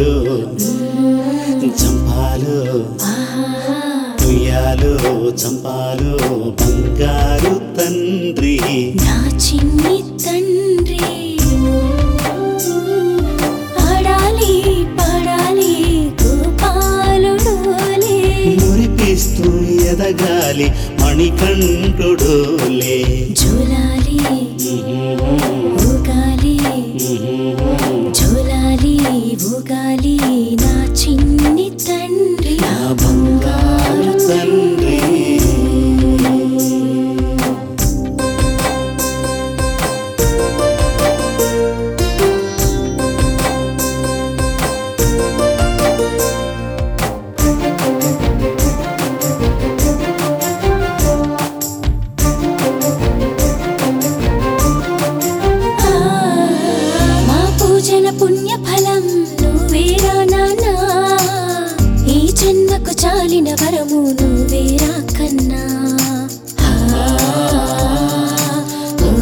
చంపాలు చంపాలు ఉయ్యాలు చంపాలు బంగారు తండ్రి నా చిన్ని తండ్రి ఆడాలి పాడాలి గోపాలుడోలే మురిపిస్తూ ఎదగాలి మణికంఠుడోలే జోలాలి ఊగాలి జోలాలి ఊగాలి నా చిన్ని తండ్రి నా బంగారు తండ్రి ఆ, మా పూజల పుణ్య ఫలం నువ్వేరా నాన్నా ఈ జన్మకు చాలిన వరము నువ్వేరా కన్నా ఆ, ఓ,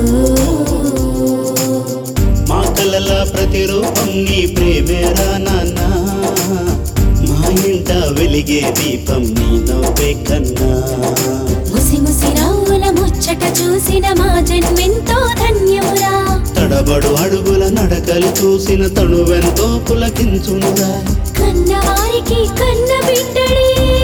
మా కలల ప్రతిరూపం నీ ప్రేమేరా నాన్న మా ఇంట వెలిగే దీపం నీ నవ్వే కన్నా ముసి ముసి నవ్వుల ముచ్చట చూసిన మా జన్మెంతో ధన్యమురా తడబడు అడుగుల నడకలు చూసిన తనువెంతో పులకించునురా కన్నవారికి కన్న బిడ్డడే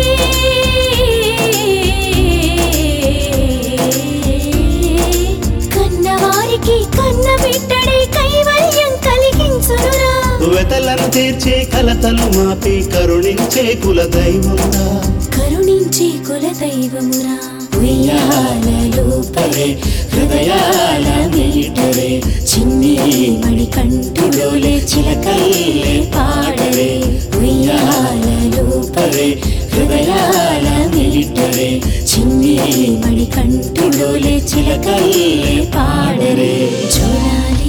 కన్నవారికి కన్న బిడ్డడే కైవల్యం కలిగించునురా వెతలను తీర్చే కలతలు మాపి కరుణించే కుల దైవమురా కరుణించే కుల దైవమురా ఉయ్యాలలో పడే హృదయాల మీటరే చిన్ని మణి కంఠుడోలే చిలకల్లే పాడరే ఉయ్యాలలో పడే హృదయాల మీటరే చిన్ని మణి కంఠుడోలే చిలకల్లే పాడరే జోలాలి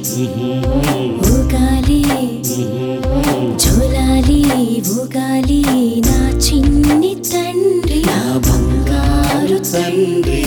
ఊగాలి జోలాలి ఊగాలి నా చిన్ని తండ్రి నా బంగారు తండ్రి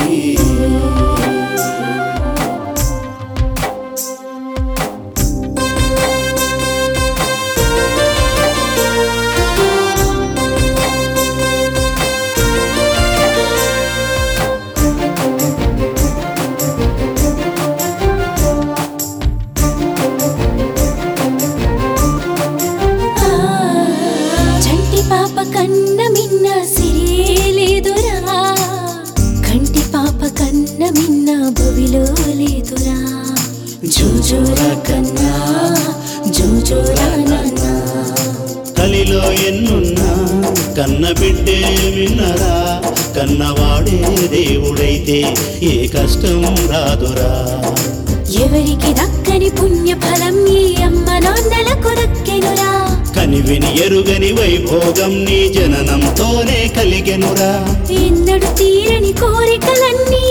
ఆ, చంటి పాప కన్న మిన్న సిరేలేదురా కంటి పాప కన్న మిన్న భువిలో లేదురా జోజోరా కన్నా జోజోరా నాన్నా కలిలో ఎన్నున్నా కన్న బిడ్డే విన్నరా కన్నవాడే దేవుడైతే ఏ కష్టం రాదురా ఎవరికి దక్కని పుణ్య ఫలం ఈ అమ్మ నాన్నలకు దక్కెనురా కనివిని ఎరుగని వైభోగం నీ జననంతోనే కలిగెనురా ఎన్నడు తీరని కోరికలన్నీ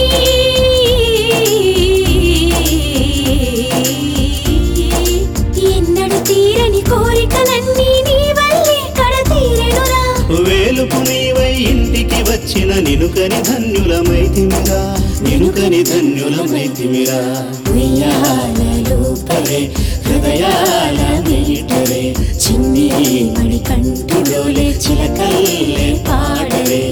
ఎన్నడు తీరని కోరికలన్నీ నీ వల్లే కడ తీరెనురా వేలుపు నీవై ఇంటికి వచ్చిన నినుకని ధన్యులమైతిమిరా నినుకని ధన్యులమైతిమిరా ఉయ్యాలలో పడే హృదయాల మీటరే చిన్ని మణి కంఠులోలే చిలకల్లే పాడరే